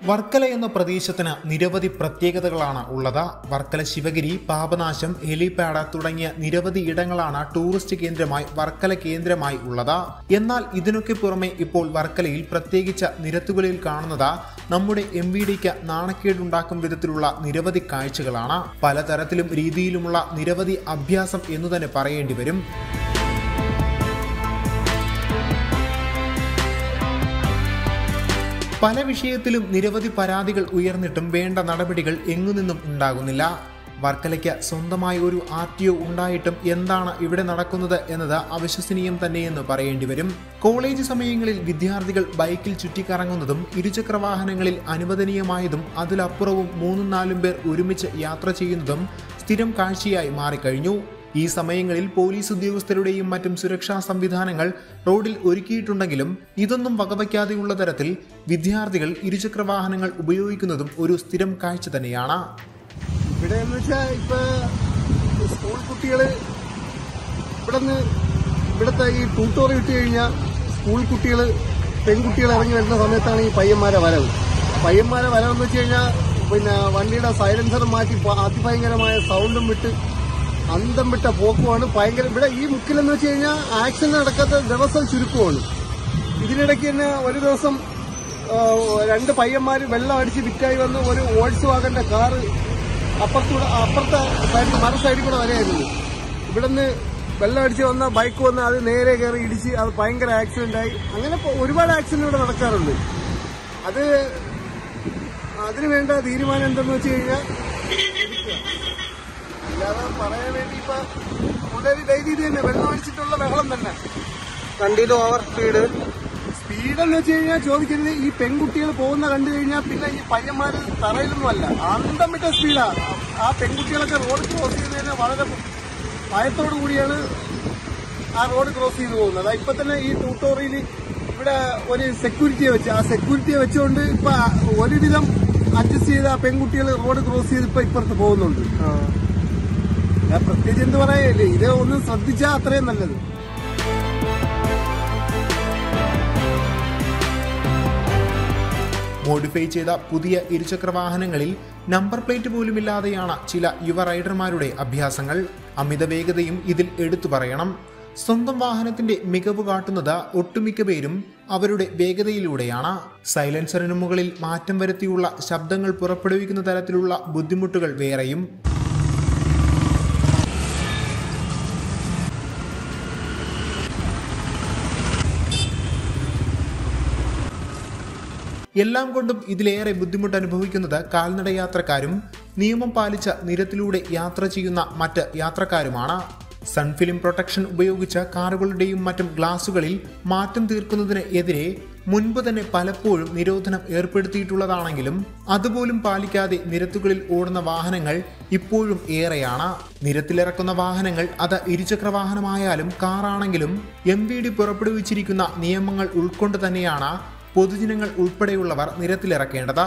വർക്കല എന്ന പ്രദേശത്തിന് നിരവധി പ്രത്യേകതകളാണ് ഉള്ളത് വർക്കല ശിവഗിരി പാപനാശം ഹെലിപാഡ് തുടങ്ങിയ നിരവധി ഇടങ്ങളാണ് ടൂറിസ്റ്റ് കേന്ദ്രമായി വർക്കല കേന്ദ്രമായി ഉള്ളത് എന്നാൽ ഇതിനൊക്കെ പുറമെ ഇപ്പോൾ വർക്കലയിൽ പ്രത്യേകിച്ച നിരത്തുകളിൽ കാണുന്നത് നമ്മുടെ എം വി ഡിക്ക് നാണക്കേടുണ്ടാക്കും വിധത്തിലുള്ള നിരവധി കാഴ്ചകളാണ് പലതരത്തിലും രീതിയിലുമുള്ള നിരവധി അഭ്യാസം എന്നു തന്നെ പറയേണ്ടി വരും പല വിഷയത്തിലും നിരവധി പരാതികൾ ഉയർന്നിട്ടും വേണ്ട നടപടികൾ എങ്ങുനിന്നും ഉണ്ടാകുന്നില്ല വർക്കലയ്ക്ക് സ്വന്തമായി ഒരു ആർ ടി ഒ ഉണ്ടായിട്ടും എന്താണ് ഇവിടെ നടക്കുന്നത് എന്നത് അവിശ്വസനീയം തന്നെയെന്ന് പറയേണ്ടി വരും കോളേജ് സമയങ്ങളിൽ വിദ്യാർത്ഥികൾ ബൈക്കിൽ ചുറ്റിക്കറങ്ങുന്നതും ഇരുചക്ര വാഹനങ്ങളിൽ അനുവദനീയമായതും അതിലപ്പുറവും മൂന്നും നാലും പേർ ഒരുമിച്ച് യാത്ര ചെയ്യുന്നതും സ്ഥിരം കാഴ്ചയായി മാറിക്കഴിഞ്ഞു ഈ സമയങ്ങളിൽ പോലീസ് ഉദ്യോഗസ്ഥരുടെയും മറ്റും സുരക്ഷാ സംവിധാനങ്ങൾ റോഡിൽ ഒരുക്കിയിട്ടുണ്ടെങ്കിലും ഇതൊന്നും വകവയ്ക്കാതെയുള്ള തരത്തിൽ വിദ്യാർത്ഥികൾ ഇരുചക്ര വാഹനങ്ങൾ ഉപയോഗിക്കുന്നതും ഒരു സ്ഥിരം കാഴ്ച തന്നെയാണ് ഇവിടെ എന്ന് വെച്ചാൽ ഇപ്പൊ സ്കൂൾ കുട്ടികള് ഇവിടെ നിന്ന് ഇവിടുത്തെ ഈ ട്യൂട്ടോറി ഇട്ട് കഴിഞ്ഞാൽ സ്കൂൾ കുട്ടികള് പെൺകുട്ടികൾ ഇറങ്ങി വരുന്ന സമയത്താണ് ഈ പയ്യന്മാരെ വരവ് പയ്യന്മാരെ വരവെന്ന് വെച്ച് കഴിഞ്ഞാൽ പിന്നെ വണ്ടിയുടെ സൈലൻസർ മാറ്റി പ- അതിഭയങ്കരമായ സൗണ്ടും വിട്ട് അന്തം വിട്ട പോക്കുമാണ് ഭയങ്കര ഇവിടെ ഈ മുക്കിലെന്ന് വെച്ച് കഴിഞ്ഞാൽ ആക്ഷൻ നടക്കാത്ത ദിവസം ചുരുക്കമാണ് ഇതിനിടയ്ക്ക് തന്നെ ഒരു ദിവസം ആ, രണ്ട് പയ്യന്മാർ വെള്ളം അടിച്ച് വിറ്റായി വന്ന് ഒരു വോൾസ് വാഗന്റെ കാറ് അപ്പുറത്തൂടെ അപ്പുറത്തെ സൈഡിൽ മറു സൈഡിൽ കൂടെ വരെയായിരുന്നു ഇവിടുന്ന് വെള്ളം അടിച്ച് വന്ന ബൈക്ക് വന്ന് അത് നേരെ കയറി ഇടിച്ച് അത് ഭയങ്കര ആക്സിഡന്റ് ആയി അങ്ങനെ ഇപ്പൊ ഒരുപാട് ആക്സിഡന്റ് ഇവിടെ നടക്കാറുണ്ട് അത് അതിന് വേണ്ട തീരുമാനം എന്തെന്ന് വെച്ച് കഴിഞ്ഞാൽ ഇല്ലാതെ പറയാൻ വേണ്ടി ഇപ്പൊ പുള്ളേര് ഡെയിലി ഇത് തന്നെ വെള്ളം അടിച്ചിട്ടുള്ള ബഹളം തന്നെ വണ്ടിയിൽ ഓവർ സ്പീഡ് സ്പീഡ് എന്ന് വെച്ച് കഴിഞ്ഞാൽ ചോദിക്കരുത് ഈ പെൺകുട്ടികൾ പോകുന്ന കണ്ടു കഴിഞ്ഞാൽ പിന്നെ ഈ പയ്യന്മാര് തറയിലൊന്നും അല്ല അന്തം വിട്ട സ്പീഡാ ആ പെൺകുട്ടികളൊക്കെ റോഡ് ക്രോസ് ചെയ്യുന്നതിന് വളരെ ഭയത്തോടു കൂടിയാണ് ആ റോഡ് ക്രോസ് ചെയ്ത് പോകുന്നത് ഇപ്പൊ തന്നെ ഈ ട്യൂട്ടോറിയൽ ഇവിടെ ഒരു സെക്യൂരിറ്റിയെ വെച്ച് ആ സെക്യൂരിറ്റിയെ വെച്ചുകൊണ്ട് ഇപ്പൊ ഒരുവിധം അഡ്ജസ്റ്റ് ചെയ്ത് ആ പെൺകുട്ടികൾ റോഡ് ക്രോസ് ചെയ്ത് ഇപ്പൊ ഇപ്പുറത്ത് പോകുന്നുണ്ട് ഞാൻ പ്രത്യേകിച്ച് എന്ത് പറയല്ലേ ഇത് ഒന്ന് ശ്രദ്ധിച്ചാൽ അത്രയും നല്ലത് മോഡിഫൈ ചെയ്ത പുതിയ ഇരുചക്ര വാഹനങ്ങളിൽ നമ്പർ പ്ലേറ്റ് പോലുമില്ലാതെയാണ് ചില യുവ റൈഡർമാരുടെ അഭ്യാസങ്ങൾ അമിത വേഗതയും ഇതിൽ എടുത്തു പറയണം സ്വന്തം വാഹനത്തിന്റെ മികവ് കാട്ടുന്നത് ഒട്ടുമിക്ക പേരും അവരുടെ വേഗതയിലൂടെയാണ് സൈലൻസറിന് മുകളിൽ മാറ്റം വരുത്തിയുള്ള ശബ്ദങ്ങൾ പുറപ്പെടുവിക്കുന്ന തരത്തിലുള്ള ബുദ്ധിമുട്ടുകൾ വേറെയും എല്ലാം കൊണ്ടും ഇതിലേറെ ബുദ്ധിമുട്ട് അനുഭവിക്കുന്നത് കാൽനട യാത്രക്കാരും നിയമം പാലിച്ച നിരത്തിലൂടെ യാത്ര ചെയ്യുന്ന മറ്റ് യാത്രക്കാരുമാണ് സൺഫിലിം പ്രൊട്ടക്ഷൻ ഉപയോഗിച്ച കാറുകളുടെയും മറ്റും ഗ്ലാസുകളിൽ മാറ്റം തീർക്കുന്നതിന് എതിരെ മുൻപ് തന്നെ പലപ്പോഴും നിരോധനം ഏർപ്പെടുത്തിയിട്ടുള്ളതാണെങ്കിലും അതുപോലും പാലിക്കാതെ നിരത്തുകളിൽ ഓടുന്ന വാഹനങ്ങൾ ഇപ്പോഴും ഏറെയാണ് നിരത്തിലിറക്കുന്ന വാഹനങ്ങൾ അത് ഇരുചക്ര വാഹനമായാലും കാറാണെങ്കിലും എം വി ഡി പുറപ്പെടുവിച്ചിരിക്കുന്ന നിയമങ്ങൾ ഉൾക്കൊണ്ട് തന്നെയാണ് പൊതുജനങ്ങൾ ഉൾപ്പെടെയുള്ളവർ നിരത്തിലിറക്കേണ്ടത്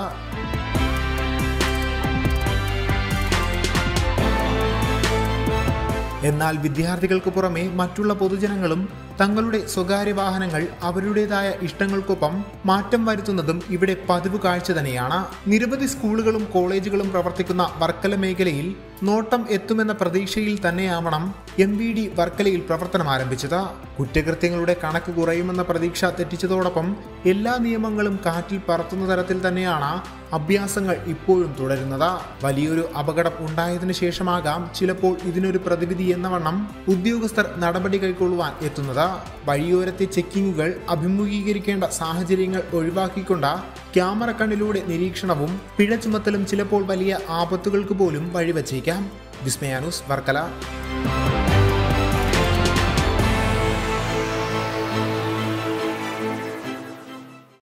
എന്നാൽ വിദ്യാർത്ഥികൾക്ക് പുറമെ മറ്റുള്ള പൊതുജനങ്ങളും തങ്ങളുടെ സ്വകാര്യ വാഹനങ്ങൾ അവരുടേതായ ഇഷ്ടങ്ങൾക്കൊപ്പം മാറ്റം വരുത്തുന്നതും ഇവിടെ പതിവ് കാഴ്ച തന്നെയാണ് നിരവധി സ്കൂളുകളും കോളേജുകളും പ്രവർത്തിക്കുന്ന വർക്കല മേഖലയിൽ നോട്ടം എത്തുമെന്ന പ്രതീക്ഷയിൽ തന്നെയാവണം എം വി ഡി വർക്കലയിൽ പ്രവർത്തനം ആരംഭിച്ചത് കുറ്റകൃത്യങ്ങളുടെ കണക്ക് കുറയുമെന്ന പ്രതീക്ഷ തെറ്റിച്ചതോടൊപ്പം എല്ലാ നിയമങ്ങളും കാറ്റിൽ പറത്തുന്ന തരത്തിൽ തന്നെയാണ് അഭ്യാസങ്ങൾ ഇപ്പോഴും തുടരുന്നത് വലിയൊരു അപകടം ഉണ്ടായതിനു ശേഷമാകാം ചിലപ്പോൾ ഇതിനൊരു പ്രതിവിധി എന്ന വണ്ണം ഉദ്യോഗസ്ഥർ നടപടി കൈക്കൊള്ളുവാൻ എത്തുന്നത് വഴിയോരത്തെ ചെക്കിങ്ങുകൾ അഭിമുഖീകരിക്കേണ്ട സാഹചര്യങ്ങൾ ഒഴിവാക്കിക്കൊണ്ട് ക്യാമറ കണ്ണിലൂടെ നിരീക്ഷണവും പിഴ ചുമത്തലും ചിലപ്പോൾ വലിയ ആപത്തുകൾക്ക് പോലും വഴിവച്ചേക്കാം വിസ്മയാനൂസ് വർക്കല